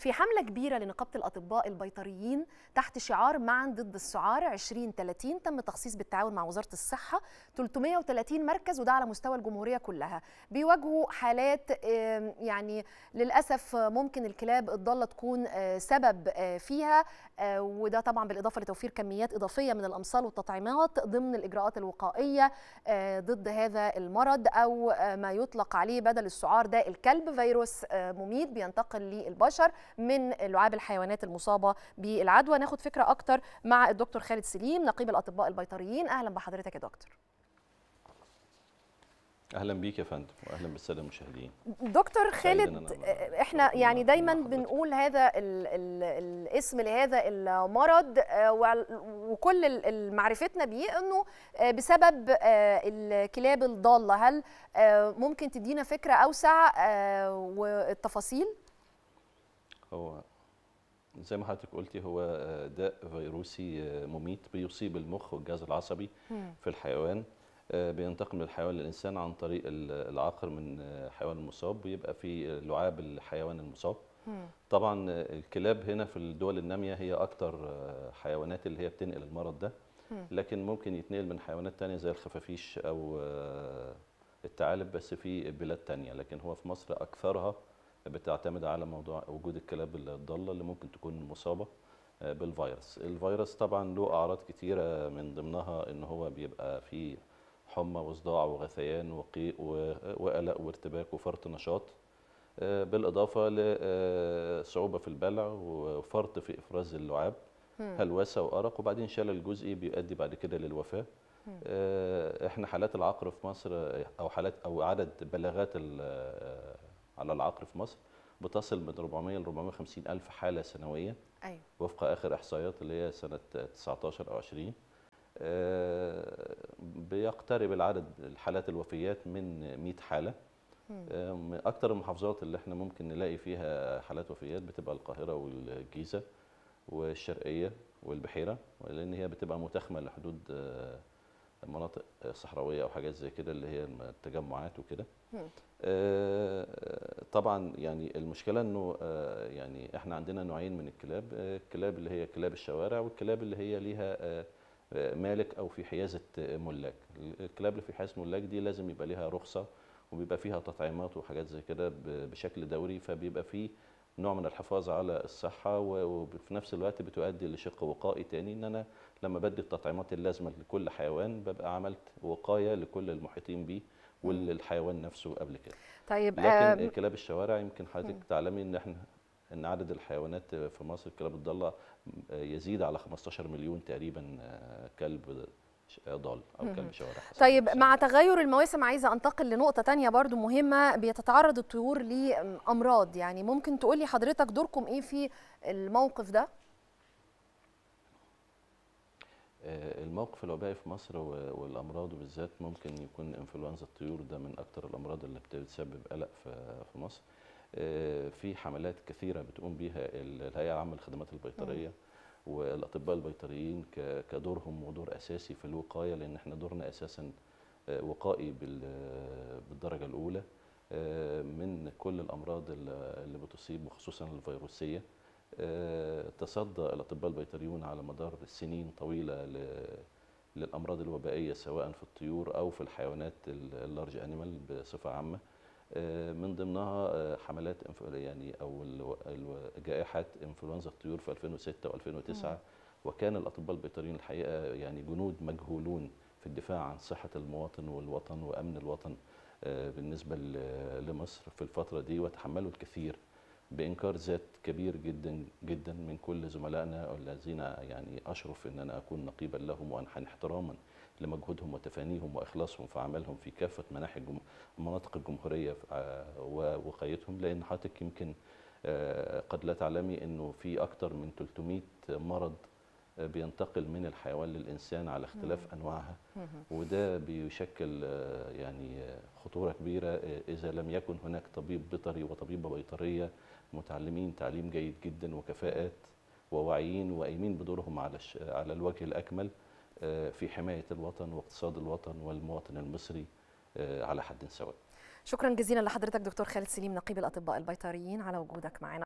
في حملة كبيرة لنقابة الأطباء البيطريين تحت شعار معا ضد السعار 2030 تم تخصيص بالتعاون مع وزارة الصحة 330 مركز وده على مستوى الجمهورية كلها بيواجهوا حالات آم، يعني للأسف ممكن الكلاب الضالة تكون آه، سبب آه، فيها آه، وده طبعا بالإضافة لتوفير كميات إضافية من الأمصال والتطعيمات ضمن الإجراءات الوقائية آه، ضد هذا المرض أو آه، ما يطلق عليه بدل السعار ده الكلب فيروس آه، مميت بينتقل للبشر من لعاب الحيوانات المصابة بالعدوى ناخد فكرة أكتر مع الدكتور خالد سليم نقيب الأطباء البيطريين أهلا بحضرتك يا دكتور اهلا بيك يا فندم واهلا بالساده المشاهدين دكتور سعيد إن خالد أنا آه، احنا أكون يعني مع- دايما مع حضرتك. بنقول هذا ال ال الاسم لهذا المرض آه، وعل- وكل ال- ال- معرفتنا بيه انه آه، بسبب آه، الكلاب الضاله هل آه، ممكن تدينا فكره اوسع آه، والتفاصيل هو زي ما حضرتك قلتي هو آه، داء فيروسي آه، مميت بيصيب المخ والجهاز العصبي في الحيوان آه، بينتقل من الحيوان للانسان عن طريق ال- العاقر من آه، حيوان المصاب بيبقى في لعاب الحيوان المصاب طبعا آه، الكلاب هنا في الدول الناميه هي اكتر آه، حيوانات اللي هي بتنقل المرض ده لكن ممكن يتنقل من حيوانات تانية زي الخفافيش او آه، الثعالب بس في بلاد تانية لكن هو في مصر اكثرها بتعتمد على موضوع وجود الكلاب الضاله اللي ممكن تكون مصابه آه، بالفيروس الفيروس طبعا له اعراض كتيره من ضمنها ان هو بيبقى فيه حمى وصداع وغثيان وقيء و- وقلق وارتباك وفرط نشاط آه، بالاضافه لصعوبه في البلع وفرط في افراز اللعاب هلوسه وارق وبعدين شلل جزئي بيؤدي بعد كده للوفاه آه، احنا حالات العقر في مصر آه، او حالات او عدد بلاغات ال- آه، على العقر في مصر بتصل من 400 ل 450 الف حاله سنويا ايوه وفق اخر احصائيات اللي هي سنه 19 او 20 آه، بيقترب العدد الحالات الوفيات من 100 حاله آه، من اكتر المحافظات اللي احنا ممكن نلاقي فيها حالات وفيات بتبقى القاهره والجيزه والشرقيه والبحيره لان هي بتبقى متاخمه لحدود آه، مناطق صحراويه او حاجات زي كده اللي هي التجمعات وكده آه، طبعا يعني المشكله انه آه، يعني احنا عندنا نوعين من الكلاب آه، الكلاب اللي هي كلاب الشوارع والكلاب اللي هي ليها آه، آه، مالك او في حيازه آه، ملاك الكلاب اللي في حيازه ملاك دي لازم يبقى ليها رخصه وبيبقى فيها تطعيمات وحاجات زي كده ب- بشكل دوري فبيبقى فيه نوع من الحفاظ على الصحه و- وفي نفس الوقت بتؤدي لشق وقائي تاني ان انا لما بدي التطعيمات اللازمه لكل حيوان ببقى عملت وقايه لكل المحيطين بيه وللحيوان نفسه قبل كده طيب لكن آم، كلاب الشوارع يمكن حضرتك تعلمي ان احنا ان عدد الحيوانات في مصر الكلاب الضاله يزيد على 15 مليون تقريبا كلب ش- ضال او كلب شوارع حسب طيب السنة. مع تغير المواسم عايزه انتقل لنقطه تانية برضو مهمه بيتتعرض الطيور لامراض يعني ممكن تقولي حضرتك دوركم ايه في الموقف ده آه، الموقف الوبائي في مصر و- والامراض وبالذات ممكن يكون انفلونزا الطيور ده من اكتر الامراض اللي بتسبب قلق في في مصر آه، في حملات كثيره بتقوم بيها ال- الهيئه العامه للخدمات البيطريه والاطباء البيطريين ك- كدورهم ودور اساسي في الوقايه لان احنا دورنا اساسا آه، وقائي بال- بالدرجه الاولى آه، من كل الامراض اللي اللي بتصيب وخصوصا الفيروسيه آه، تصدى الاطباء البيطريون على مدار سنين طويله ل- للامراض الوبائيه سواء في الطيور او في الحيوانات ال- اللارج انيمال بصفه عامه آه، من ضمنها آه، حملات إنف- يعني او الو- الو- جائحات انفلونزا الطيور في 2006 و2009 وكان الاطباء البيطريين الحقيقه يعني جنود مجهولون في الدفاع عن صحه المواطن والوطن وامن الوطن آه، بالنسبه ل- لمصر في الفتره دي وتحملوا الكثير بانكار ذات كبير جدا جدا من كل زملائنا الذين يعني اشرف ان انا اكون نقيبا لهم وانحني احتراما لمجهودهم وتفانيهم واخلاصهم في عملهم في كافه مناحي الجم... مناطق الجمهوريه آه، ووقايتهم لان حضرتك يمكن آه، قد لا تعلمي انه في اكثر من 300 مرض آه، بينتقل من الحيوان للانسان على اختلاف انواعها وده بيشكل آه، يعني آه، خطوره كبيره آه، اذا لم يكن هناك طبيب بيطري وطبيبه بيطريه متعلمين تعليم جيد جدا وكفاءات وواعيين وقايمين بدورهم على الش- على الوجه الاكمل آه، في حمايه الوطن واقتصاد الوطن والمواطن المصري آه، على حد سواء شكرا جزيلا لحضرتك دكتور خالد سليم نقيب الاطباء البيطريين على وجودك معنا